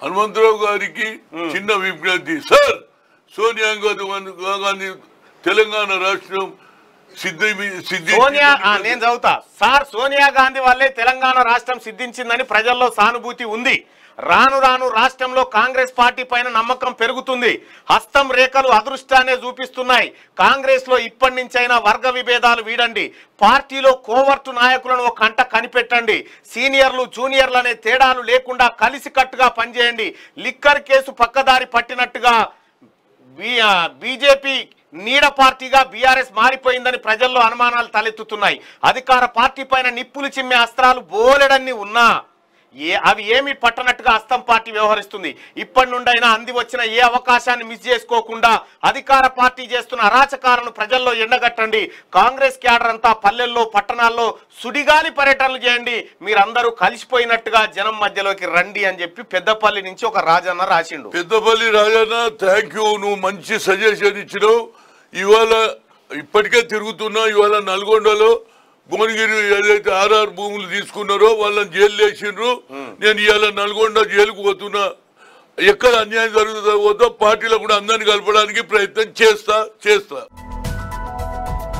హనుమంతరావు గారికి చిన్న విజ్ఞప్తి సార్ సోనియా గాంధీ గాంధీ తెలంగాణ రాష్ట్రం సిద్ధి సిద్ధి సోనియా ఆ, నేను చదువుతా సార్ సోనియా గాంధీ వల్లే తెలంగాణ రాష్ట్రం సిద్ధించిందని ప్రజల్లో సానుభూతి ఉంది రాను రాను రాష్ట్రంలో కాంగ్రెస్ పార్టీ పైన నమ్మకం పెరుగుతుంది హస్తం రేఖలు అదృష్టాన్ని చూపిస్తున్నాయి కాంగ్రెస్ లో ఇప్పటి నుంచైనా వర్గ విభేదాలు వీడండి పార్టీలో కోవర్టు నాయకులను ఒక కంట కనిపెట్టండి సీనియర్లు జూనియర్లు అనే తేడాలు లేకుండా కలిసికట్టుగా పనిచేయండి లిక్కర్ కేసు పక్కదారి పట్టినట్టుగా బీ- ఆ, బీజేపీ నీడ పార్టీగా బీఆర్ఎస్ మారిపోయిందని ప్రజల్లో అనుమానాలు తలెత్తుతున్నాయి అధికార పార్టీ పైన నిప్పులు చిమ్మే అస్త్రాలు బోలెడన్ని ఉన్నా ఏ అవి ఏమీ పట్టనట్టుగా అస్తం పార్టీ వ్యవహరిస్తుంది ఇప్పటి నుండైనా అంది వచ్చిన ఏ అవకాశాన్ని మిస్ చేసుకోకుండా అధికార పార్టీ చేస్తున్న అరాచకాలను ప్రజల్లో ఎండగట్టండి కాంగ్రెస్ క్యాడర్ అంతా పల్లెల్లో పట్టణాల్లో సుడిగాలి పర్యటనలు చేయండి మీరందరూ కలిసిపోయినట్టుగా జనం మధ్యలోకి రండి అని చెప్పి పెద్దపల్లి నుంచి ఒక రాజన్న రాసిండు పెద్దపల్లి రాజన్న థ్యాంక్ యూ నువ్వు మంచి సజెషన్ ఇచ్చినావు ఇవాళ ఇప్పటికే తిరుగుతున్నా ఇవాళ నల్గొండలో భువనగిరి ఏదైతే ఆర్ఆర్ భూములు తీసుకున్నారో వాళ్ళని జైలు వేసిండ్రు నేను ఇవాళ నల్గొండ జైలుకు పోతున్నా ఎక్కడ అన్యాయం జరుగుతుందో పార్టీలో కూడా అందరిని కలపడానికి ప్రయత్నం చేస్తా చేస్తా